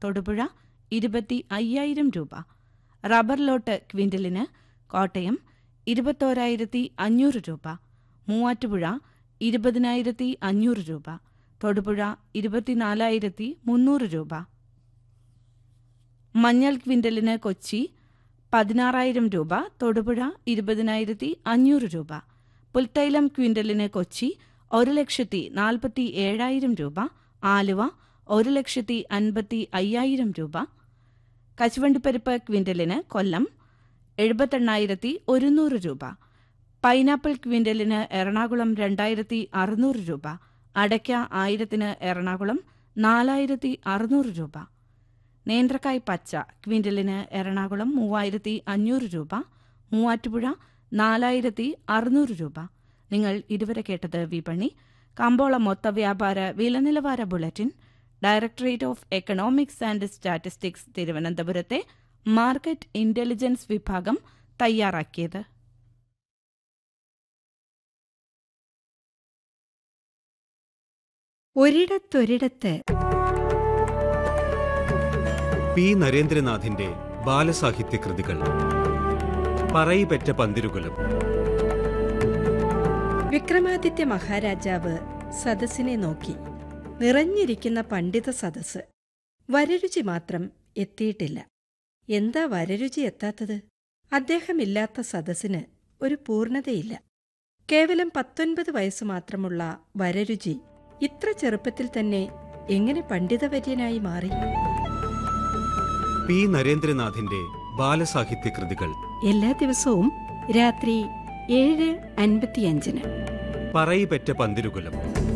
തൊടുപുഴ ഇരുപത്തി അയ്യായിരം രൂപ റബ്ബർ ലോട്ട് ക്വിൻ്റലിന് കോട്ടയം ഇരുപത്തോരായിരത്തി അഞ്ഞൂറ് രൂപ മൂവാറ്റുപുഴ ഇരുപതിനായിരത്തി അഞ്ഞൂറ് രൂപ തൊടുപുഴ ഇരുപത്തിനാലായിരത്തി മുന്നൂറ് രൂപ മഞ്ഞൾ ക്വിൻ്റലിന് കൊച്ചി പതിനാറായിരം രൂപ തൊടുപുഴ ഇരുപതിനായിരത്തി അഞ്ഞൂറ് രൂപ പുൽത്തൈലം ക്വിൻ്റലിന് കൊച്ചി ഒരു ലക്ഷത്തി നാൽപ്പത്തി ഏഴായിരം രൂപ ആലുവ ഒരു ലക്ഷത്തി അൻപത്തി അയ്യായിരം രൂപ കശുവണ്ടിപ്പരിപ്പ് ക്വിൻ്റലിന് കൊല്ലം എഴുപത്തെണ്ണായിരത്തി ഒരുന്നൂറ് രൂപ പൈനാപ്പിൾ ക്വിൻ്റലിന് എറണാകുളം രണ്ടായിരത്തി അറുന്നൂറ് രൂപ അടയ്ക്ക ആയിരത്തിന് എറണാകുളം നാലായിരത്തി അറുന്നൂറ് രൂപ നേന്ത്രക്കായ് പച്ച ക്വിൻ്റലിന് എറണാകുളം മൂവായിരത്തി അഞ്ഞൂറ് രൂപ മൂവാറ്റുപുഴ നാലായിരത്തി അറുന്നൂറ് രൂപ നിങ്ങൾ ഇതുവരെ കേട്ടത് വിപണി കമ്പോള മൊത്ത വ്യാപാര വിലനിലവാര bulletin directorate of economics and statistics തിരുവനന്തപുരത്തെ മാർക്കറ്റ് ഇന്റലിജൻസ് വിഭാഗം തയ്യാറാക്കിയത് ഒരിടത്തൊരിടത്ത് പി നരേന്ദ്രനാഥിന്റെ ബാലസാഹിത്യ കൃതികൾ പറയിപെറ്റ പന്തിരുകുലം വിക്രമാദിത്യ മഹാരാജാവ് സദസ്സിനെ നോക്കി നിറഞ്ഞിരിക്കുന്ന പണ്ഡിത സദസ്സ് വരരുചി മാത്രം എത്തിയിട്ടില്ല എന്താ വരരുചി എത്താത്തത് അദ്ദേഹമില്ലാത്ത സദസ്സിന് ഒരു പൂർണ്ണതയില്ല കേവലം പത്തൊൻപത് വയസ്സ് മാത്രമുള്ള വരരുചി ഇത്ര ചെറുപ്പത്തിൽ തന്നെ എങ്ങനെ പണ്ഡിതവര്യനായി മാറി പി നരേന്ദ്രനാഥിന്റെ ബാലസാഹിത്യ കൃതികൾ എല്ലാ ദിവസവും രാത്രി ഏഴ് അൻപത്തിയഞ്ചിന് പറയിപെറ്റ പന്തിരുകുലം